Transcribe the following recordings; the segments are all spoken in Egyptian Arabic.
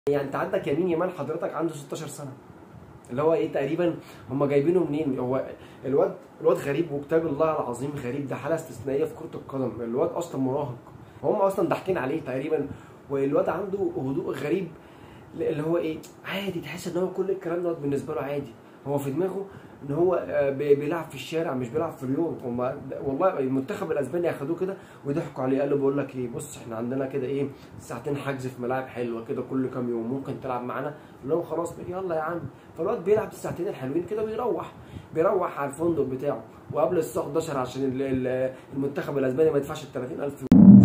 يعني انت عندك يمين يمال حضرتك عنده 16 سنه اللي هو ايه تقريبا هم جايبينه منين هو الواد الواد غريب وكتاب الله العظيم غريب ده حاله استثنائيه في كره القدم الواد اصلا مراهق هم اصلا ضاحكين عليه تقريبا والواد عنده هدوء غريب اللي هو ايه عادي تحس ان هو كل الكلام ده بالنسبه له عادي هو في دماغه ان هو آه، بي- بيلعب في الشارع مش بيلعب في رياض هم والله المنتخب الاسباني اخدوه كده وضحكوا عليه قالوا بقول لك ايه بص احنا عندنا كده ايه ساعتين حجز في ملاعب حلوه كده كل كام يوم ممكن تلعب معانا قال لهم خلاص يلا يا عم فالواد بيلعب الساعتين الحلوين كده ويروح بيروح على الفندق بتاعه وقبل الساعه 11 عشان ال- ال- المنتخب الاسباني ما يدفعش ال 30000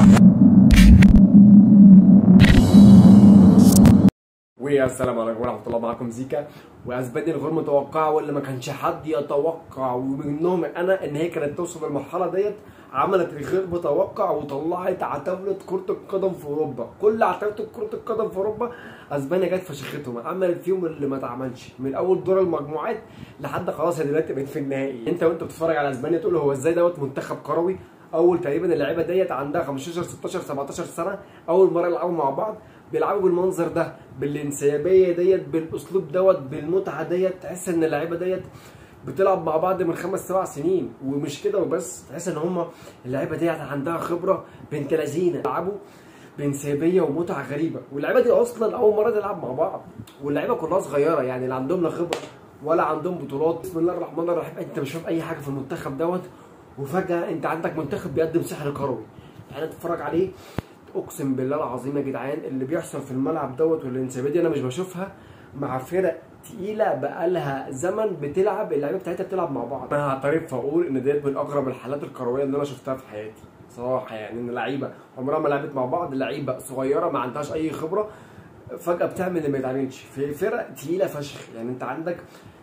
والسلام عليكم ورحمه الله معاكم زيكا واسبانيا الغير متوقعه واللي ما كانش حد يتوقع ومنهم انا ان هي كانت توصل للمرحله ديت عملت الغير متوقع وطلعت عتاوله كره القدم في اوروبا كل عتاوله كره القدم في اوروبا اسبانيا جت فشختهم عملت فيهم اللي ما اتعملش من اول دور المجموعات لحد خلاص هي دلوقتي بقت في النهائي انت وانت بتتفرج على اسبانيا تقول هو ازاي دوت منتخب كروي اول تقريبا اللعيبه ديت عندها 15 16 17 سنه اول مره يلعبوا مع بعض بيلعبوا بالمنظر ده بالانسيابيه ديت بالاسلوب دوت بالمتعه ديت تحس ان اللعيبه ديت بتلعب مع بعض من خمس سبع سنين ومش كده وبس تحس ان هم اللعيبه ديت عندها خبره بنت لذينه بيلعبوا بانسيابيه ومتعه غريبه واللعيبه دي اصلا اول مره تلعب مع بعض واللعيبه كلها صغيره يعني لا عندهم لا خبره ولا عندهم بطولات بسم الله الرحمن الرحيم انت مش فاهم اي حاجه في المنتخب دوت وفجاه انت عندك منتخب بيقدم سحر كروي يعني تتفرج عليه اقسم بالله العظيم يا جدعان اللي بيحصل في الملعب دوت والانسيابيه دي انا مش بشوفها مع فرق تقيله بقالها زمن بتلعب اللعيبه بتاعتها بتلعب مع بعض انا هعترف واقول ان ديت من اغرب الحالات الكرويه اللي انا شفتها في حياتي صراحه يعني ان لعيبه عمرها ما لعبت مع بعض لعيبه صغيره ما عندهاش اي خبره فجاه بتعمل اللي ما يتعملش في فرق تقيله فشخ يعني انت عندك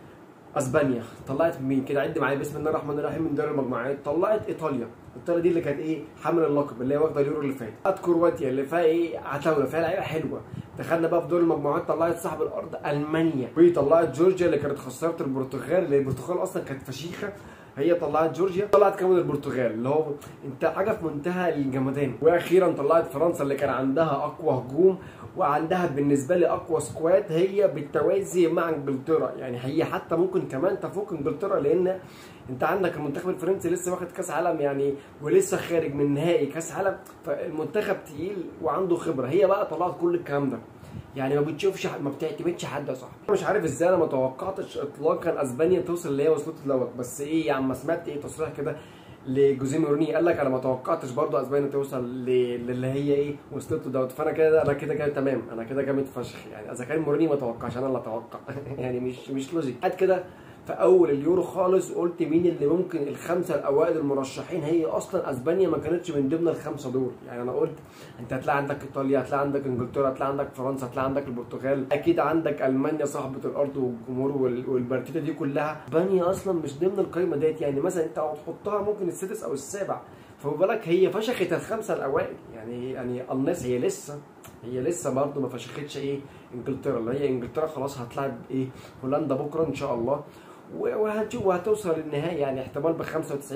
اسبانيا طلعت مين كده عد معايا بسم الله الرحمن الرحيم من دوري المجموعات طلعت ايطاليا ايطاليا دي اللي كانت ايه حامل اللقب اللي هي واخده اليورو اللي فات طلعت كرواتيا اللي فيها ايه عتاوله فيها لعيبه حلوه دخلنا بقى في دور المجموعات طلعت صاحب الارض المانيا وطلعت جورجيا اللي كانت خسرت البرتغال اللي البرتغال اصلا كانت فشيخه هي طلعت جورجيا طلعت كمان البرتغال اللي هو انت حاجه في منتهى الجمدان واخيرا طلعت فرنسا اللي كان عندها اقوى هجوم وعندها بالنسبه لي اقوى سكواد هي بالتوازي مع انجلترا يعني هي حتى ممكن كمان تفوق انجلترا لان انت عندك المنتخب الفرنسي لسه واخد كاس عالم يعني ولسه خارج من نهائي كاس عالم فالمنتخب تقيل وعنده خبره هي بقى طلعت كل الكلام ده يعني ما بتشوفش ما بتعتمدش حد يا صاحبي مش عارف ازاي انا ما توقعتش اطلاقا اسبانيا توصل اللي هي وصلت دوت بس ايه يعني ما سمعت ايه تصريح كده لجوزيه موريني قال لك انا ما توقعتش برضو اسبانيا توصل ل- للي هي ايه وصلت له دوت فانا كده انا كده كده تمام انا كده جامد فشخ يعني اذا كان موريني ما توقعش انا اللي اتوقع يعني مش مش لوجيك قاعد كده في اول اليورو خالص قلت مين اللي ممكن الخمسه الاوائل المرشحين هي اصلا اسبانيا ما كانتش من ضمن الخمسه دول يعني انا قلت انت هتلاقي عندك ايطاليا هتلاقي عندك انجلترا هتلاقي عندك فرنسا هتلاقي عندك البرتغال اكيد عندك المانيا صاحبه الارض والجمهور وال- والبرتيتا دي كلها اسبانيا اصلا مش ضمن القائمه ديت يعني مثلا انت هتحطها ممكن السادس او السابع فما بالك هي فشخت الخمسه الاوائل يعني يعني الناس هي لسه هي لسه برضه ما فشختش ايه انجلترا اللي هي انجلترا خلاص هتلاعب ايه هولندا بكره ان شاء الله و- وهتشوف وهتوصل للنهائي يعني احتمال ب 95%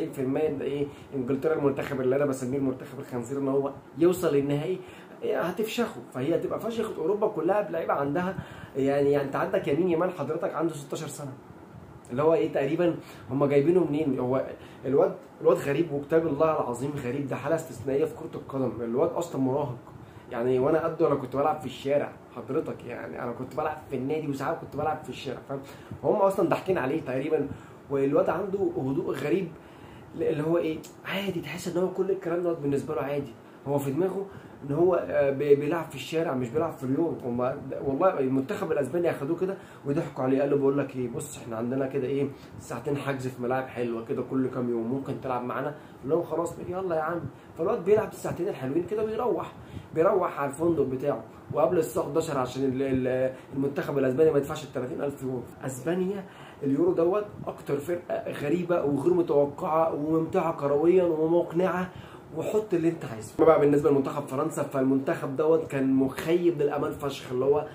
ان ايه انجلترا المنتخب اللي انا بسميه المنتخب الخنزير ان هو يوصل للنهائي إيه، هتفشخه فهي هتبقى فشخت اوروبا كلها بلعيبه عندها يعني يعني انت عندك يمين يمال حضرتك عنده 16 سنه اللي هو ايه تقريبا هم جايبينه منين هو الواد الواد غريب وكتاب الله العظيم غريب ده حاله استثنائيه في كره القدم الواد اصلا مراهق يعني وانا قده انا كنت بلعب في الشارع حضرتك يعني انا كنت بلعب في النادي وساعات كنت بلعب في الشارع فاهم هم اصلا ضاحكين عليه تقريبا والواد عنده هدوء غريب اللي هو ايه عادي تحس ان هو كل الكلام ده بالنسبه له عادي هو في دماغه ان هو آه، بي- بيلعب في الشارع مش بيلعب في رياض هم والله المنتخب الاسباني اخدوه كده وضحكوا عليه قالوا بقول لك ايه بص احنا عندنا كده ايه ساعتين حجز في ملاعب حلوه كده كل كام يوم ممكن تلعب معانا قال لهم خلاص يلا يا عم فالواد بيلعب الساعتين الحلوين كده ويروح بيروح على الفندق بتاعه وقبل الساعه 11 عشان ال- ال- المنتخب الاسباني ما يدفعش ال 30000 يورو اسبانيا اليورو دوت اكتر فرقه غريبه وغير متوقعه وممتعه كرويا ومقنعه وحط اللي انت عايزه أما بقى بالنسبه لمنتخب فرنسا فالمنتخب دوت كان مخيب للامان فشخ اللي هو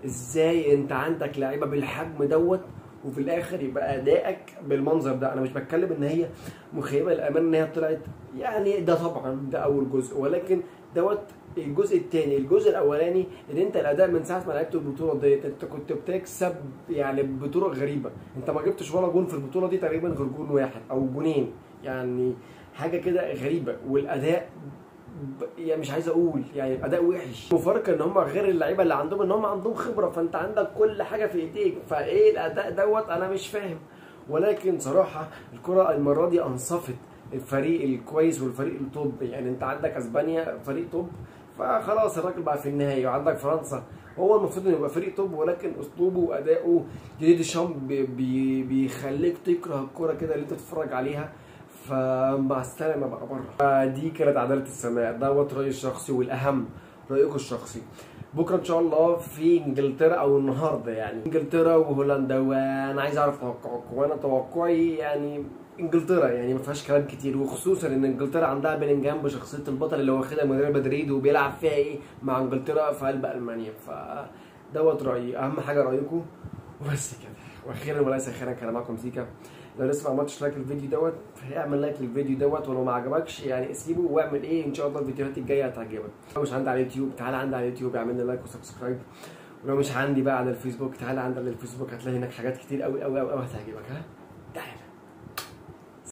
ازاي انت عندك لعيبه بالحجم دوت وفي الاخر يبقى ادائك بالمنظر ده انا مش بتكلم ان هي مخيبه للامان ان هي طلعت يعني ده طبعا ده اول جزء ولكن دوت الجزء الثاني الجزء الاولاني ان انت الاداء من ساعه ما لعبت البطوله ديت انت كنت بتكسب يعني بطرق غريبه انت ما جبتش ولا جون في البطوله دي تقريبا غير جون واحد او جونين يعني حاجه كده غريبه والاداء ب- يعني مش عايز اقول يعني الاداء وحش مفارقه ان هم غير اللعيبه اللي عندهم ان هم عندهم خبره فانت عندك كل حاجه في ايديك فايه الاداء دوت انا مش فاهم ولكن صراحه الكره المره دي انصفت الفريق الكويس والفريق التوب يعني انت عندك اسبانيا فريق توب فخلاص الراجل بقى في النهائي وعندك فرنسا هو المفروض انه يبقى فريق توب ولكن اسلوبه واداؤه ديدي ديشام بي- بي- بيخليك تكره الكوره كده اللي انت تتفرج عليها فمع السلامه بقى بره دي كانت عداله السماء دوت رايي الشخصي والاهم رايكم الشخصي بكره ان شاء الله في انجلترا او النهارده يعني انجلترا وهولندا وانا عايز اعرف توقعكم وانا توقعي يعني انجلترا يعني ما فيهاش كلام كتير وخصوصا ان انجلترا عندها بيلينجهام بشخصيه البطل اللي واخدها من ريال مدريد وبيلعب فيها ايه مع انجلترا في قلب المانيا ف دوت رايي اهم حاجه رايكم وبس كده واخيرا وليس اخيرا كان معكم سيكا لو لسه ما عملتش لايك للفيديو دوت اعمل لايك للفيديو دوت ولو ما عجبكش يعني سيبه واعمل ايه ان شاء الله الفيديوهات الجايه هتعجبك لو مش عندي على اليوتيوب تعالى عندي على اليوتيوب اعمل لي لايك وسبسكرايب ولو مش عندي بقى على الفيسبوك تعالى عندي على الفيسبوك هتلاقي هناك حاجات كتير قوي قوي قوي قوي هتعجبك ها